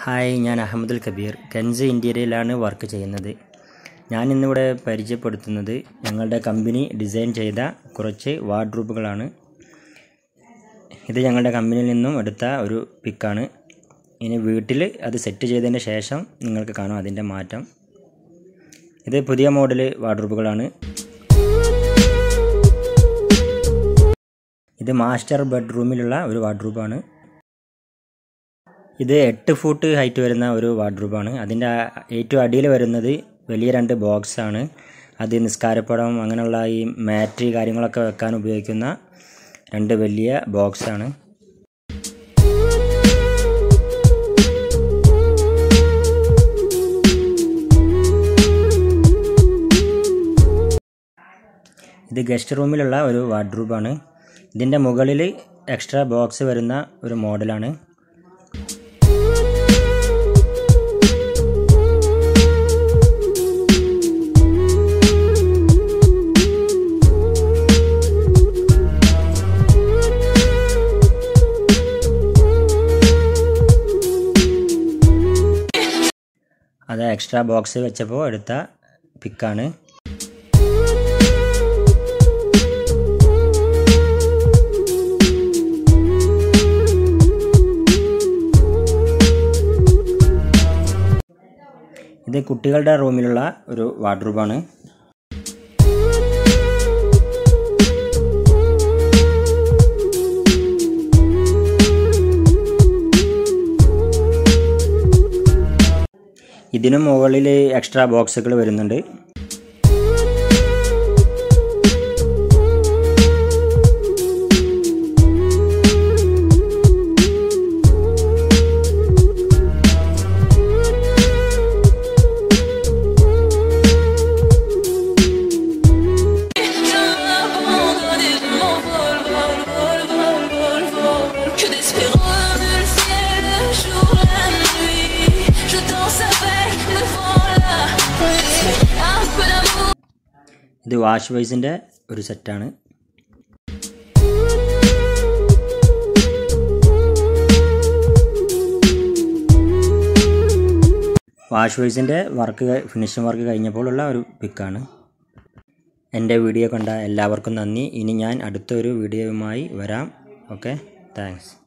Hi ഞാൻ Ahmedul Kabir Kens ഇന്ത്യയിലാണ് work ചെയ്യുന്നത് ഞാൻ ഇന്നിവിടെ പരിചയപ്പെടുത്തുന്നത് ഞങ്ങളുടെ കമ്പനി ഡിസൈൻ ചെയ്ത കുറച്ച് വാർഡ്രൂബുകളാണ് ഇത് ഞങ്ങളുടെ കമ്പനിയിൽ നിന്നും എടുത്ത ഒരു പിക്കാണ് ഇനി വീട്ടിൽ അത് സെറ്റ് ചെയ്തതിന് ശേഷം നിങ്ങൾക്ക് കാണാം അതിൻ്റെ മാറ്റം ഇത് പുതിയ മോഡൽ വാർഡ്രൂബുകളാണ് ഇത് മാസ്റ്റർ ബെഡ്റൂമിലുള്ള ഒരു വാർഡ്രൂബാണ് ഇത് എട്ട് ഫൂട്ട് ഹൈറ്റ് വരുന്ന ഒരു വാർഡ്രൂബാണ് അതിൻ്റെ ഏറ്റവും അടിയിൽ വരുന്നത് വലിയ രണ്ട് ബോക്സ് ആണ് അത് നിസ്കാരപ്പടം അങ്ങനെയുള്ള ഈ മാറ്റ് കാര്യങ്ങളൊക്കെ വെക്കാൻ ഉപയോഗിക്കുന്ന രണ്ട് വലിയ ബോക്സ് ആണ് ഇത് ഗസ്റ്റ് റൂമിലുള്ള ഒരു വാർഡ്രൂബാണ് ഇതിൻ്റെ മുകളിൽ എക്സ്ട്രാ ബോക്സ് വരുന്ന ഒരു മോഡലാണ് അത് എക്സ്ട്രാ ബോക്സ് വെച്ചപ്പോൾ എടുത്ത പിക്കാണ് ഇത് കുട്ടികളുടെ റൂമിലുള്ള ഒരു വാർഡ്രൂബാണ് ഇതിനു മുകളിൽ എക്സ്ട്രാ ബോക്സുകൾ വരുന്നുണ്ട് Que d'espérance le ciel, le jour, la nuit. Je danse avec le vent, la pluie. Un peu d'amour. ഇത് വാഷ് ബേസിൻ്റെ ഒരു സെറ്റാണ് വാഷ് ബേസിൻ്റെ വർക്ക് ഫിനിഷിംഗ് വർക്ക് കഴിഞ്ഞപ്പോഴുള്ള ഒരു പിക്കാണ് എൻ്റെ വീഡിയോ കണ്ട എല്ലാവർക്കും നന്ദി ഇനി ഞാൻ അടുത്തൊരു വീഡിയോയുമായി വരാം ഓക്കെ താങ്ക്സ്